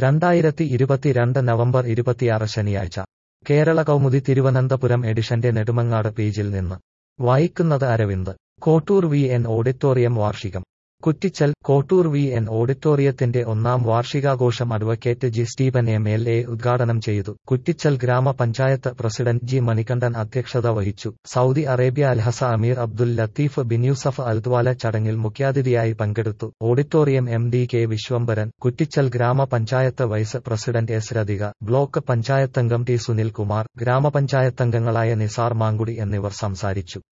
രണ്ടായിരത്തി ഇരുപത്തിരണ്ട് നവംബർ ഇരുപത്തിയാറ് ശനിയാഴ്ച കേരള കൗമുദി തിരുവനന്തപുരം എഡിഷന്റെ നെടുമങ്ങാട് പേജിൽ നിന്ന് വായിക്കുന്നത് Aravind Kottoor V N auditorium വാർഷികം കുറ്റിച്ചൽ കോട്ടൂർ വി എൻ ഓഡിറ്റോറിയത്തിന്റെ ഒന്നാം വാർഷികാഘോഷം advocate G Stephen M L A ഉദ്ഘാടനം ചെയ്തു കുറ്റിച്ചൽ ഗ്രാമപഞ്ചായത്ത് പ്രസിഡന്റ് ജി മണികണ്ഠൻ അധ്യക്ഷത വഹിച്ചു Saudi Arabia Al Hasa Amir Abdul Latif bin Yusuf Al Dwala ചടങ്ങിൽ മുഖ്യാതിഥിയായി പങ്കെടുത്തു auditorium M D K Vishwambharan Kuttichal ഗ്രാമപഞ്ചായത്ത് vice president S Rathika block പഞ്ചായത്തംഗം ടി സുനിൽകുമാർ ഗ്രാമപഞ്ചായത്തംഗങ്ങളായ നിസാർ മാങ്കുടി എന്നിവർ സംസാരിച്ചു